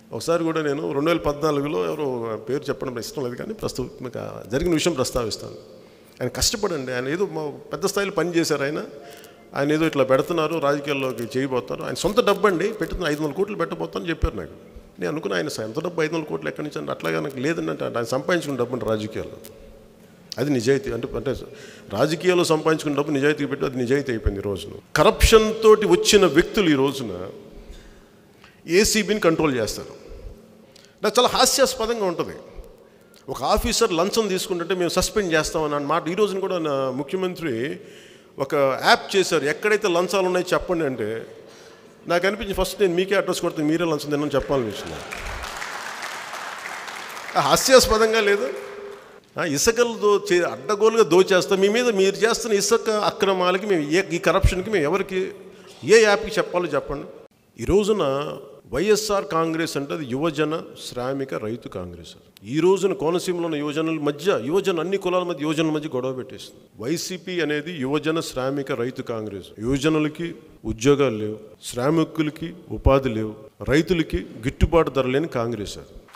ఒకసారి కూడా నేను రెండు వేల పద్నాలుగులో ఎవరో పేరు చెప్పడం ఇష్టం లేదు కానీ ప్రస్తుతం మీకు ఆ జరిగిన విషయం ప్రస్తావిస్తాను ఆయన కష్టపడండి ఆయన ఏదో మా పెద్ద స్థాయిలో పని చేశారు ఆయన ఆయన ఏదో ఇట్లా పెడుతున్నారు రాజకీయాల్లోకి చేయబోతారు ఆయన సొంత డబ్బు అండి పెట్టుతున్న ఐదు వందల కోట్లు పెట్టబోతాను చెప్పారు నాకు నేను అనుకున్నా ఆయన సొంత డబ్బు ఐదు వందల కోట్లు ఎక్కడి నుంచి అంటే అట్లాగా నాకు లేదండి అంటే ఆయన సంపాదించుకున్న డబ్బు అంటే రాజకీయాల్లో అది నిజాయితీ అంటే అంటే రాజకీయాల్లో సంపాదించుకున్న డబ్బు నిజాయితీ పెట్టి అది నిజాయితీ అయిపోయింది ఈ రోజున కరప్షన్ తోటి వచ్చిన వ్యక్తులు ఈ రోజున ఏసీబీని కంట్రోల్ చేస్తారు నాకు చాలా హాస్యాస్పదంగా ఉంటుంది ఒక ఆఫీసర్ లంచం తీసుకుంటుంటే మేము సస్పెండ్ చేస్తామని అన్నమాట ఈ రోజున కూడా నా ముఖ్యమంత్రి ఒక యాప్ చేశారు ఎక్కడైతే లంచాలు ఉన్నాయో చెప్పండి అంటే నాకు అనిపించింది ఫస్ట్ నేను మీకే అడ్రస్ కొడితే మీరే లంచం తిన్నాను చెప్పాలనిపించింది ఆ హాస్యాస్పదంగా లేదు ఆ, ఇసుకలు దో చే అడ్డగోలుగా దోచేస్తాం మీ మీద మీరు చేస్తున్న ఇసుక అక్రమాలకి మేము ఏ ఈ కరప్షన్కి మేము ఎవరికి ఏ యాప్కి చెప్పాలో చెప్పండి ఈ రోజున వైఎస్ఆర్ కాంగ్రెస్ అంటే అది యువజన శ్రామిక రైతు కాంగ్రెస్ ఈ రోజున కోనసీమలో ఉన్న యువజనుల మధ్య యువజన అన్ని కులాల మధ్య యువజనుల మధ్య గొడవ పెట్టేస్తుంది వైసీపీ అనేది యువజన శ్రామిక రైతు కాంగ్రెస్ యువజనులకి ఉద్యోగాలు లేవు శ్రామికులకి ఉపాధి లేవు రైతులకి గిట్టుబాటు ధర లేని కాంగ్రెస్ అది